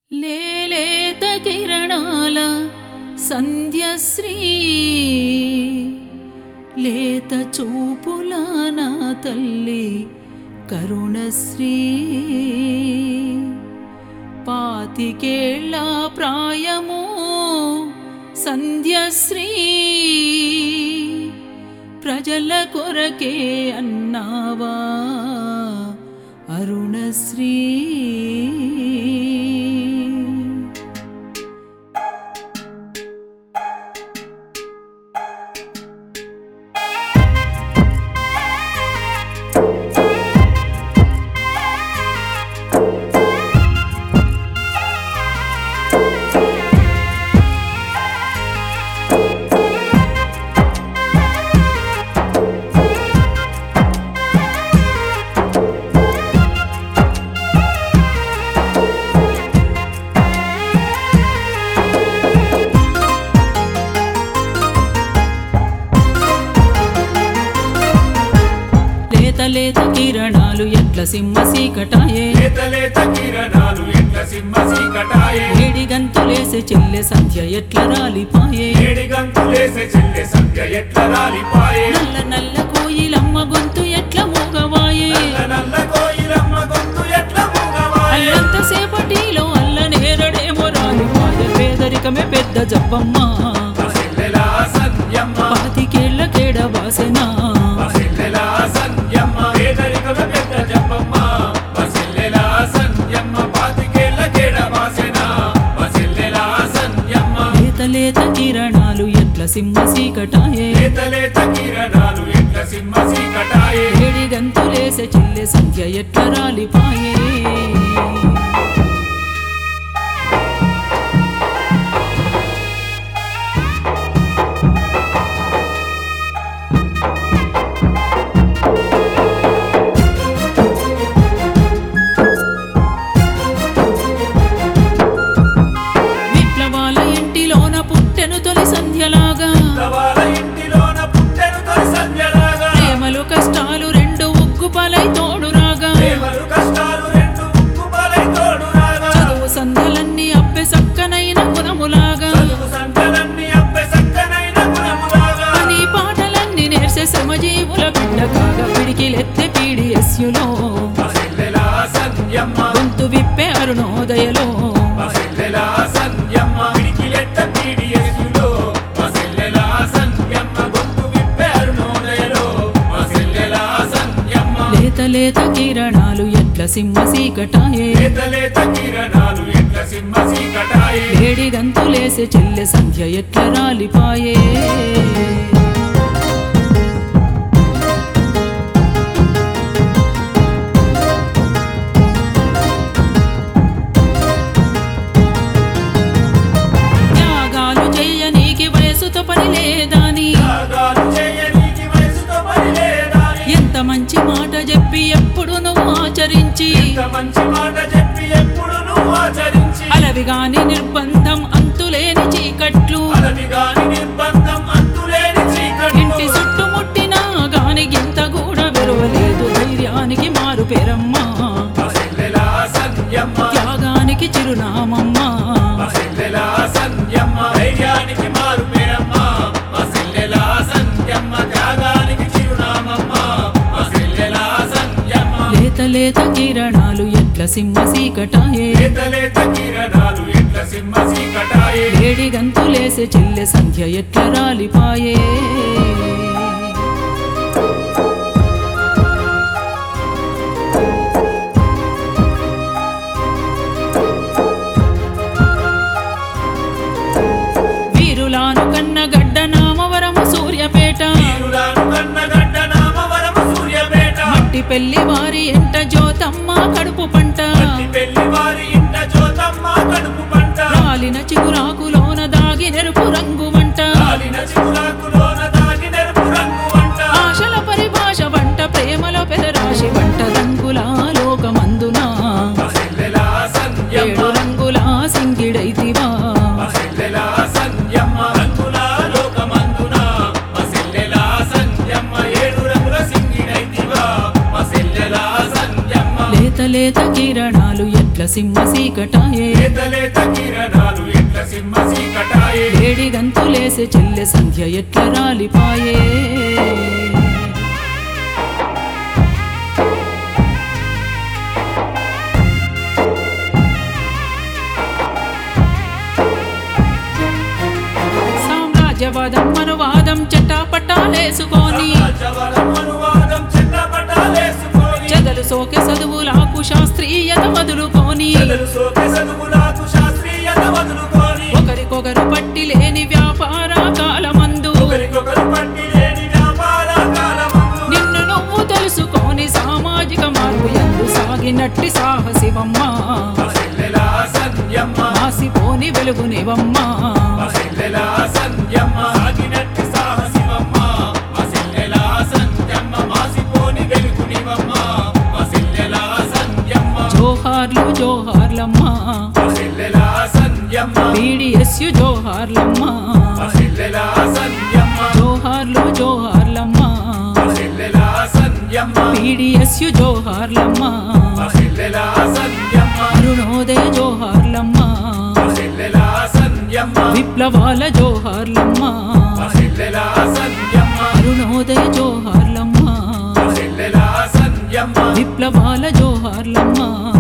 లేలేత కిరణాల సంధ్యశ్రీ లేత చూపుల నా తల్లి కరుణశ్రీ పాతికేళ్ళ ప్రాయము సంధ్యశ్రీ ప్రజల కొరకే అన్నావా అరుణశ్రీ లేత లేత కిరణాలు ఎట్ల సింహ సీకటాయే లేత లేత కిరణాలు ఎట్ల సింహ చీకటాయే ఏడి గంతులేసే చెల్లె సంధ్య ఎట్ల రాలిపాయే ఏడి గంతులేసే చెల్లె సంధ్య ఎట్ల రాలిపాయే నల్ల నల్ల కోయిలమ్మ గొంతు ఎట్ల మూగవాయే నల్ల నల్ల కోయిలమ్మ గొంతు ఎట్ల మూగవాయే అల్లంత సేపటిలో అల్ల నేరడేమో రాలిపాయే పేదరికమే పెద్ద జబ్బమ్మ మా చెల్లెలా సంధ్యమ్మ పాతికేళ్ల కేడ వాసెనా మా చెల్లెలా సంధ్యమ్మ పేదరికమే పెద్ద జపమ్మ మా చెల్లెలా సంధ్యమ్మ పాతికేళ్ల కేడ వాసెన మా చెల్లెలా సంధ్యమ్మ లేత లేత కిరణాలు ఎట్ల సింహ సీకటాయే లేత లేత కిరణాలు ఎట్ల సింహ చీకటాయే ఏడి గంతులేసే చెల్లె సంధ్య ఎట్ల రాలిపాయే విప్లవాల ఇంటిలోన పుట్టెను తొలి సంధ్యలాగా వాళ్ళ ఇంటిలోన పుట్టెను తొలి సంధ్యలాగా ప్రేమలు కష్టాలు రెండు ఉగ్గు పలై తోడు రాగా ప్రేమలు కష్టాలు రెండు ముక్కు బలై తోడు రాగా చదువు సంధ్యలన్నీ అబ్బె సక్కనైన గుణములాగా చదువు సంతలన్నీ అబ్బె సక్కనైన గుణములాగా పని పాటలన్నీ నేర్సే శ్రమజీవుల బిడ్డ కాగా పిడికిలెత్తే పీడిఎస్యులో మా చెల్లెలా సంధ్యమ్మ గొంతు విప్పే అరుణోదయలో మా చెల్లెలా సంధ్యమ్మ పిడికిలెట్ట పీడిఎస్యులో మా చెల్లెలా సంధ్యమ్మ గొంతు విప్పే అరుణోదయలో మా చెల్లెలా సంధ్యమ్మ లేత లేత కిరణాలు ఎట్ల సింహ సీకటాయే లేత లేత కిరణాలు ఎట్ల సింహ చీకటాయే వేడి గంతులేసే చెల్లె సంధ్య ఎట్ల రాలిపాయే త్యాగాలు చెయ్యనీకి వయసుతో పని లేదాని త్యాగాలు చేయనీకి వయసుతో పని లేదాని ఎంత మంచి మాట చెప్పి ఎప్పుడు నువ్వు ఆచరించి ఇంత మంచి మాట చెప్పి ఎప్పుడు నువ్వు ఆచరించి అలవి గాని నిర్బంధం అంతులేని చీకట్లు అలవి గాని నిర్బంధం అంతులేని చీకటి ఇంటి చుట్టుముట్టినా గాని గింత కూడా వెరవలేదు ధైర్యానికి మారు పేరమ్మా మా చెల్లెలా సంధ్యమ్మ త్యాగానికి చిరునామమ్మ మా చెల్లెలా సంధ్యమ్మ ధైర్యానికి మారు పేరమ్మ మా చెల్లెలా సంధ్యమ్మ త్యాగానికి చిరునామమ్మ మా చెల్లెలా సంధ్యమ్మ లేత లేత కిరణాలు ఎట్ల సింహ సీకటాయే లేత లేత కిరణాలు ఎట్ల సింహ చీకటాయే వేడి గంతులేసే చెల్లె సంధ్య ఎట్ల రాలిపాయే వీరులాను కన్న గడ్డ నామవరము సూర్యపేట వీరులాను కన్నగడ్డ నామవరము సూర్యపేట మట్టి పెళ్లి వారి ఎంట జ్యోతమ్మ కడుపు పంట మట్టి పెళ్లి వారి ఇంట జ్యోతమ్మ కడుపు పంట రాలిన చిగురాకులోన దాగి నెరుపు రంగు వంట కాలిన చిగురాకులోన దాగి నెరుపు రంగు వంట ఆశల పరిభాష వంట ప్రేమలో పెదరాశి వంట రంగుల లోకమందున మా చెల్లెలా సంధ్యమ్మ ఏడు రంగుల సింగిడైతివా మా చెల్లెలా సంధ్యమ్మ రంగుల లోకమందున మా చెల్లెలా సంధ్యమ్మ ఏడు రంగుల సింగిడైతివా మా చెల్లెలా సంధ్యమ్మ లేత లేత కిరణాలు ఎట్ల సింహ సీకటాయే లేత లేత కిరణాలు ఎట్ల సింహ సీకటాయే ఏడి గంతులేసే చెల్లె సంధ్య ఎట్ల రాలిపాయే సామ్రాజ్యవాదం అనువాదం చట్టాపట్టాలేసుకొని రాజవరం అనువాదం చిన్నపటాలేసుకొని చెదలు సోకె చదువులాకు శాస్త్రీయత వదులుకొని చెదలు సోకె చదువులకు శాస్త్రీయత వదులుకొని ఒకరికొకరు పట్టి లేని వ్యాపార కాలమందు ఒకరికొకరు పట్టి లేని వ్యాపార కాలమందు నిన్ను నువ్వు తెలుసుకొని సామాజిక మార్పు ఎందు సాగినట్టి సాహసివమ్మ మసిల్లెలా సంధ్యమ్మ మాసిపోని వెలుగునివమ్మ మసిల్లెలా సంధ్యమ్మ సాగినట్టి సాహసివమ్మ మసిల్లెలా సంధ్యమ్మ మాసిపోని వెలుగునివమ్మ మసిల్లెలా సంధ్యమ్మ జోహార్లు జోహార్లమ్మ మసిల్లెలా సంధ్యమ్మ పీడిఎస్యు జోహార్లమ్మ మసిల్లెలా సంధ్యమ్మ జోహార్లు జోహార్లమ్మ మసిల్లెలా సంధ్యమ్మ పీడిఎస్యు జోహార్లమ్మ మసిల్లెలా సంధ్యమ్మ అరుణోదయ జోహార్లమ్మ మసిల్లెలా సంధ్యమ్మ విప్లవాల జోహార్లమ్మ మసిల్లెలా సంధ్యమ్మ అరుణోదయ జోహార్లమ్మ మసిల్లెలా సంధ్యమ్మ విప్లవాల జోహార్లమ్మ